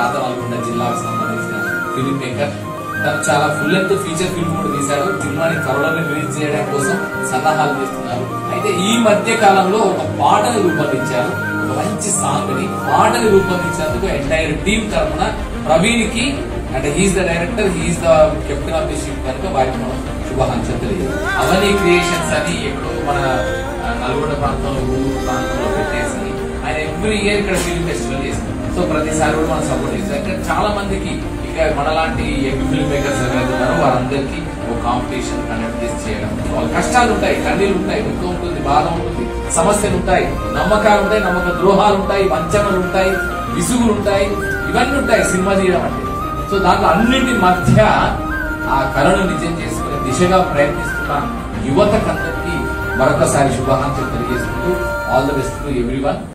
పాత నల్గొండ జిల్లాకు సంబంధించిన ఫిలిం మేకర్ తను చాలా ఫుల్ లెంత్ ఫీచర్ ఫిల్మ్ కూడా తీశాడు సినిమాని త్వరలో రిలీజ్ చేయడం కోసం సన్నాహాలు చేస్తున్నారు అయితే ఈ మధ్య కాలంలో ఒక పాటను రూపొందించారు ఒక మంచి సాంగ్ ని పాటని రూపొందించేందుకు ఎంటైర్ టీమ్ తరఫున ప్రవీణ్ కి అంటే he is the director he is the captain of the ship కనుక వారికి మనం శుభాకాంక్షలు తెలియదు అవని క్రియేషన్స్ అని ఎక్కడో మన ఆ, నల్గొండ ప్రాంతంలో ఊరు ప్రాంతంలో పెట్టేసి ఆయన ఎవ్రీ ఇయర్ ఇక్కడ ఫిల్మ్ ఫెస్టివల్ చేస్తారు సో ప్రతిసారి కూడా మనం సపోర్ట్ చేస్తాం ఇక్కడ చాలా మందికి ఇక మనలాంటి యంగ్ ఫిల్మ్ మేకర్స్ ఎవరైతే ఉన్నారో వారందరికీ ఒక కాంపిటీషన్ కండక్ట్ చేసి చేయడం వాళ్ళ కష్టాలు ఉంటాయి కన్నీళ్ళు ఉంటాయి దుఃఖం ఉంటుంది బాధ ఉంటుంది సమస్యలు ఉంటాయి నమ్మకాలు ఉంటాయి నమ్మక ద్రోహాలు ఉంటాయి వంచనలు ఉంటాయి విసుగులు ఉంటాయి ఇవన్నీ ఉంటాయి సినిమా తీయడం అంటే సో దాంట్లో అన్నింటి మధ్య ఆ కళను నిజం చేసుకునే దిశగా ప్రయత్నిస్తున్న యువతకందరికీ మరొకసారి శుభాకాంక్షలు తెలియజేసుకుంటూ all the best to every